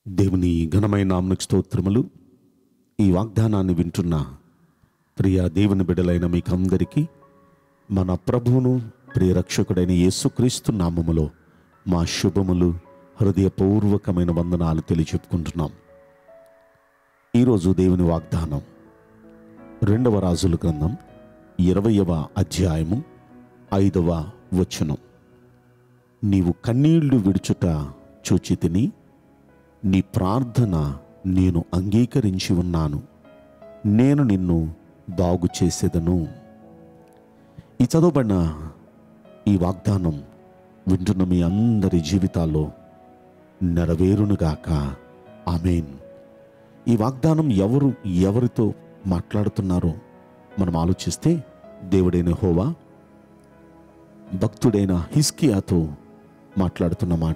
దేవుని ఘనమైన నామకు స్తోత్రములు ఈ వాగ్దానాన్ని వింటున్న ప్రియ దేవుని బిడలైన మీకందరికీ మన ప్రభువును ప్రియ రక్షకుడైన యేసుక్రీస్తు నామములో మా శుభములు హృదయపూర్వకమైన వందనాలు తెలియచెప్పుకుంటున్నాం ఈరోజు దేవుని వాగ్దానం రెండవ రాజుల గ్రంథం ఇరవయవ అధ్యాయము ఐదవ వచనం నీవు కన్నీళ్లు విడుచుట చూచి తిని నీ ప్రార్థన నేను అంగీకరించి ఉన్నాను నేను నిన్ను బాగు చేసేదను ఈ చదవబడిన ఈ వాగ్దానం వింటున్న మీ అందరి జీవితాల్లో నెరవేరునుగాక ఆమెన్ ఈ వాగ్దానం ఎవరు ఎవరితో మాట్లాడుతున్నారో మనం ఆలోచిస్తే దేవుడైన హోవా భక్తుడైన హిస్కియాతో మాట్లాడుతున్న మాట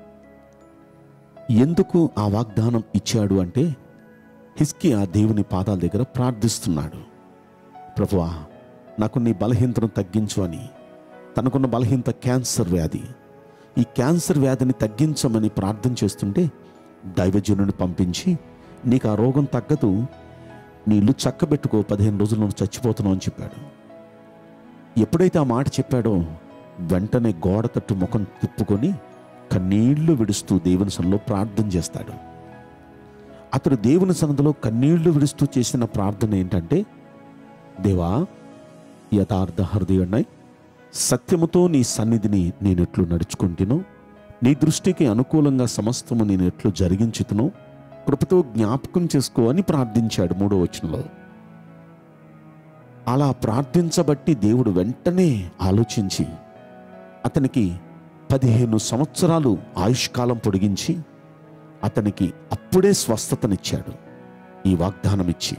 ఎందుకు ఆ వాగ్దానం ఇచ్చాడు అంటే హిస్కియా దేవుని పాదాల దగ్గర ప్రార్థిస్తున్నాడు ప్రభువా నాకు నీ బలహీనతను తగ్గించు అని తనకున్న బలహీనత క్యాన్సర్ వ్యాధి ఈ క్యాన్సర్ వ్యాధిని తగ్గించమని ప్రార్థన చేస్తుంటే దైవజనుని పంపించి నీకు ఆ రోగం తగ్గదు నీ ఇల్లు చక్కబెట్టుకో పదిహేను రోజులు నువ్వు చచ్చిపోతున్నావు అని చెప్పాడు ఎప్పుడైతే ఆ మాట చెప్పాడో వెంటనే గోడ తట్టు ముఖం తిప్పుకొని కన్నీళ్లు విడుస్తూ దేవుని సన్నిలో ప్రార్థన చేస్తాడు అతడు దేవుని సన్నిధిలో కన్నీళ్లు విడుస్తూ చేసిన ప్రార్థన ఏంటంటే దేవా యథార్థ హృదయున్నాయి సత్యముతో నీ సన్నిధిని నేను ఎట్లు నడుచుకుంటును నీ దృష్టికి అనుకూలంగా సమస్తము నేను ఎట్లు జరిగించుతును కృపతో జ్ఞాపకం చేసుకో అని ప్రార్థించాడు మూడో వచనంలో అలా ప్రార్థించబట్టి దేవుడు వెంటనే ఆలోచించి అతనికి పదిహేను సంవత్సరాలు ఆయుష్కాలం పొడిగించి అతనికి అప్పుడే స్వస్థతనిచ్చాడు ఈ వాగ్దానం ఇచ్చి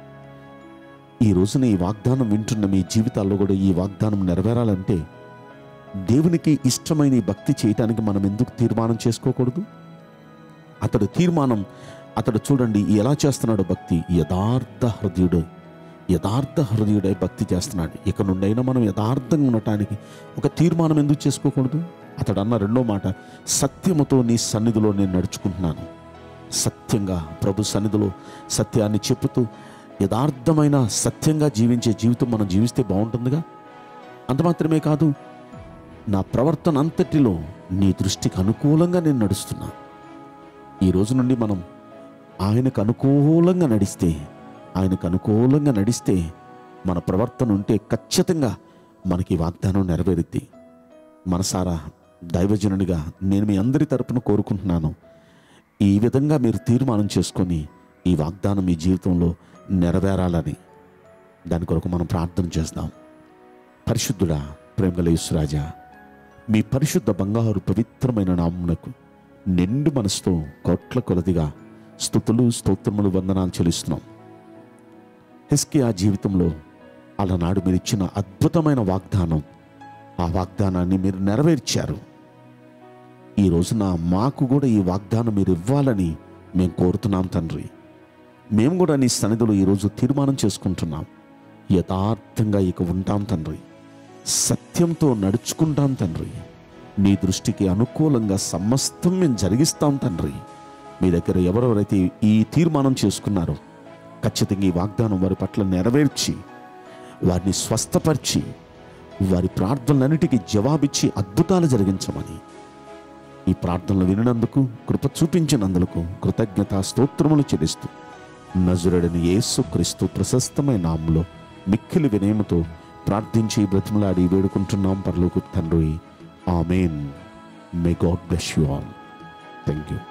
ఈ రోజున ఈ వాగ్దానం వింటున్న మీ జీవితాల్లో కూడా ఈ వాగ్దానం నెరవేరాలంటే దేవునికి ఇష్టమైన ఈ భక్తి చేయటానికి మనం ఎందుకు తీర్మానం చేసుకోకూడదు అతడు తీర్మానం అతడు చూడండి ఎలా చేస్తున్నాడు భక్తి యథార్థ హృదయుడు యథార్థ హృదయుడై భక్తి చేస్తున్నాడు ఇక నుండైనా మనం యథార్థంగా ఉండటానికి ఒక తీర్మానం ఎందుకు చేసుకోకూడదు అతడు అన్న రెండో మాట సత్యముతో నీ సన్నిధిలో నేను నడుచుకుంటున్నాను సత్యంగా ప్రభు సన్నిధిలో సత్యాన్ని చెప్పుతూ యథార్థమైన సత్యంగా జీవించే జీవితం మనం జీవిస్తే బాగుంటుందిగా అంత మాత్రమే కాదు నా ప్రవర్తన అంతటిలో నీ దృష్టికి అనుకూలంగా నేను నడుస్తున్నా ఈ రోజు నుండి మనం ఆయనకు అనుకూలంగా నడిస్తే ఆయనకు అనుకూలంగా నడిస్తే మన ప్రవర్తన ఉంటే ఖచ్చితంగా మనకి ఈ వాగ్దానం నెరవేరుద్ది మనసారా దైవజనునిగా నేను మీ అందరి తరపున కోరుకుంటున్నాను ఈ విధంగా మీరు తీర్మానం చేసుకొని ఈ వాగ్దానం మీ జీవితంలో నెరవేరాలని దాని కొరకు మనం ప్రార్థన చేద్దాం పరిశుద్ధుడా ప్రేమగల యేసురాజా మీ పరిశుద్ధ బంగారు పవిత్రమైన నామునకు నిండు మనసుతో కోట్ల కొలదిగా స్థుతులు స్తోత్రములు వందనాలు చెల్లిస్తున్నాం హిస్కియా జీవితంలో అలనాడు మీరు ఇచ్చిన అద్భుతమైన వాగ్దానం ఆ వాగ్దానాన్ని మీరు నెరవేర్చారు ఈ రోజున మాకు కూడా ఈ వాగ్దానం మీరు ఇవ్వాలని మేము కోరుతున్నాం తండ్రి మేము కూడా నీ సన్నిధిలో ఈరోజు తీర్మానం చేసుకుంటున్నాం యథార్థంగా ఇక ఉంటాం తండ్రి సత్యంతో నడుచుకుంటాం తండ్రి నీ దృష్టికి అనుకూలంగా సమస్తం మేము జరిగిస్తాం తండ్రి మీ దగ్గర ఎవరెవరైతే ఈ తీర్మానం చేసుకున్నారో ఖచ్చితంగా ఈ వాగ్దానం వారి పట్ల నెరవేర్చి వారిని స్వస్థపరిచి వారి ప్రార్థనలన్నిటికీ జవాబిచ్చి అద్భుతాలు జరిగించమని ఈ ప్రార్థనలు వినినందుకు కృప చూపించినందుకు కృతజ్ఞత స్తోత్రములు చెల్లిస్తూ నజరుడని యేసు క్రీస్తు ప్రశస్తమైన నామంలో మిక్కిలి వినయముతో ప్రార్థించి బ్రతిమలాడి వేడుకుంటున్నాం పరలోకు తండ్రి amen may God bless you all thank you